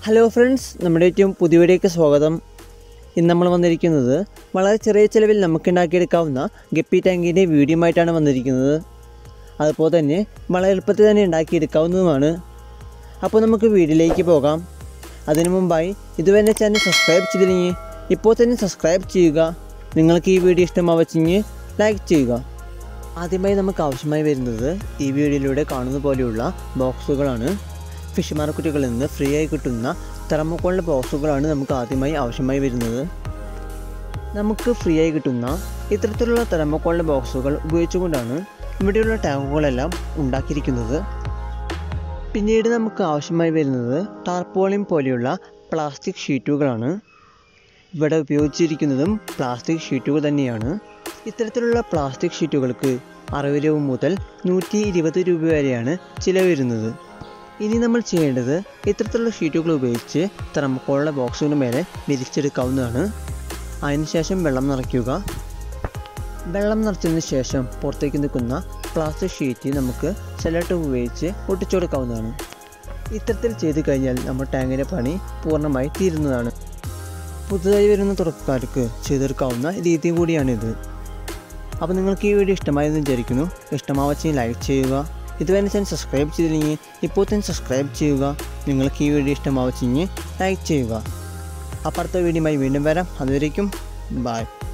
hello friends നമ്മുടെ ഏറ്റവും പുതിയ വീഡിയോയ്ക്ക് സ്വാഗതം ഇന്ന് നമ്മൾ വന്നിരിക്കുന്നത് വളരെ ചെറിയ ചിലവിൽ നമുക്ക് ഉണ്ടാക്കിയെടുക്കാവുന്ന ഗപ്പി ടാങ്കിൻ്റെ വീഡിയോയുമായിട്ടാണ് വന്നിരിക്കുന്നത് അതുപോലെ തന്നെ വളരെ എളുപ്പത്തിൽ തന്നെ ഉണ്ടാക്കിയെടുക്കാവുന്നതുമാണ് അപ്പോൾ നമുക്ക് വീഡിയോയിലേക്ക് പോകാം അതിനു മുമ്പായി ഇതുവരെ ചാനൽ സബ്സ്ക്രൈബ് ചെയ്തില്ലെങ്കിൽ ഇപ്പോൾ തന്നെ സബ്സ്ക്രൈബ് ചെയ്യുക നിങ്ങൾക്ക് ഈ വീഡിയോ ഇഷ്ടമാവച്ചെങ്കിൽ ലൈക്ക് ചെയ്യുക ആദ്യമായി നമുക്ക് ആവശ്യമായി വരുന്നത് ഈ വീഡിയോയിലൂടെ കാണുന്ന പോലെയുള്ള ബോക്സുകളാണ് ഫിഷ് മാർക്കറ്റുകളിൽ നിന്ന് ഫ്രീ ആയി കിട്ടുന്ന തെർമോക്കോളിൻ്റെ ബോക്സുകളാണ് നമുക്ക് ആദ്യമായി ആവശ്യമായി വരുന്നത് നമുക്ക് ഫ്രീ ആയി കിട്ടുന്ന ഇത്തരത്തിലുള്ള തെർമോക്കോളിൻ്റെ ബോക്സുകൾ ഉപയോഗിച്ചുകൊണ്ടാണ് ഇവിടെയുള്ള ടാങ്കുകളെല്ലാം ഉണ്ടാക്കിയിരിക്കുന്നത് പിന്നീട് നമുക്ക് ആവശ്യമായി വരുന്നത് ടാർപോളിൻ പോലെയുള്ള പ്ലാസ്റ്റിക് ഷീറ്റുകളാണ് ഇവിടെ ഉപയോഗിച്ചിരിക്കുന്നതും പ്ലാസ്റ്റിക് ഷീറ്റുകൾ തന്നെയാണ് ഇത്തരത്തിലുള്ള പ്ലാസ്റ്റിക് ഷീറ്റുകൾക്ക് അറുപത് രൂപ മുതൽ നൂറ്റി ഇരുപത് രൂപ വരെയാണ് ചിലവ് വരുന്നത് ഇനി നമ്മൾ ചെയ്യേണ്ടത് ഇത്തരത്തിലുള്ള ഷീറ്റുകൾ ഉപയോഗിച്ച് തെർമക്കോളിൻ്റെ ബോക്സുകളുടെ മേലെ വിരിച്ചെടുക്കാവുന്നതാണ് അതിനുശേഷം വെള്ളം നിറയ്ക്കുക വെള്ളം നിറച്ചതിന് ശേഷം പുറത്തേക്ക് നിൽക്കുന്ന പ്ലാസ്റ്റിക് ഷീറ്റ് നമുക്ക് സെലട്ട് ഉപയോഗിച്ച് ഒട്ടിച്ചു കൊടുക്കാവുന്നതാണ് ഇത്തരത്തിൽ ചെയ്തു കഴിഞ്ഞാൽ നമ്മുടെ ടാങ്കിൻ്റെ പണി പൂർണ്ണമായി തീരുന്നതാണ് പുതുതായി വരുന്ന തുടക്കക്കാർക്ക് ചെയ്തെടുക്കാവുന്ന രീതി കൂടിയാണിത് അപ്പോൾ നിങ്ങൾക്ക് ഈ വീഡിയോ ഇഷ്ടമായെന്ന് വിചാരിക്കുന്നു ഇഷ്ടമാവച്ചെങ്കിൽ ലൈക്ക് ചെയ്യുക ഇതുവരെ ചാനൽ സബ്സ്ക്രൈബ് ചെയ്തില്ലെങ്കിൽ ഇപ്പോൾ തന്നെ സബ്സ്ക്രൈബ് ചെയ്യുക നിങ്ങൾക്ക് ഈ വീഡിയോ ഇഷ്ടമാവച്ചെങ്കിൽ ലൈക്ക് ചെയ്യുക അപ്പുറത്തെ വീഡിയോയുമായി വീണ്ടും വരാം അതുവരേക്കും ബായ്